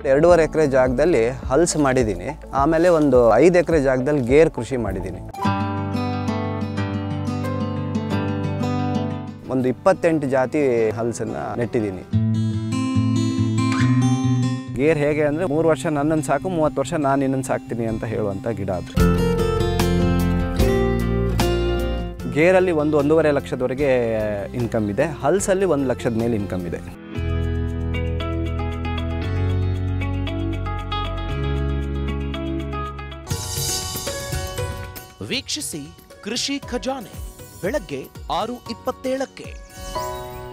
ಎರಡೂವರೆ ಎಕರೆ ಜಾಗದಲ್ಲಿ ಹಲ್ಸ್ ಮಾಡಿದ್ದೀನಿ ಆಮೇಲೆ ಒಂದು ಐದು ಎಕರೆ ಜಾಗದಲ್ಲಿ ಗೇರ್ ಕೃಷಿ ಮಾಡಿದ್ದೀನಿ ಒಂದು ಇಪ್ಪತ್ತೆಂಟು ಜಾತಿ ಹಲ್ಸನ್ನು ನೆಟ್ಟಿದ್ದೀನಿ ಗೇರ್ ಹೇಗೆ ಅಂದರೆ ಮೂರು ವರ್ಷ ನನ್ನನ್ನು ಸಾಕು ಮೂವತ್ತು ವರ್ಷ ನಾನು ನಿನ್ನನ್ನು ಸಾಕ್ತೀನಿ ಅಂತ ಹೇಳುವಂಥ ಗಿಡ ಅದು ಗೇರಲ್ಲಿ ಒಂದು ಒಂದೂವರೆ ಲಕ್ಷದವರೆಗೆ ಇನ್ಕಮ್ ಇದೆ ಹಲ್ಸಲ್ಲಿ ಒಂದು ಲಕ್ಷದ ಮೇಲೆ ಇನ್ಕಮ್ ಇದೆ ವೀಕ್ಷಿಸಿ ಕೃಷಿ ಖಜಾನೆ ಬೆಳಗ್ಗೆ ಆರು ಇಪ್ಪತ್ತೇಳಕ್ಕೆ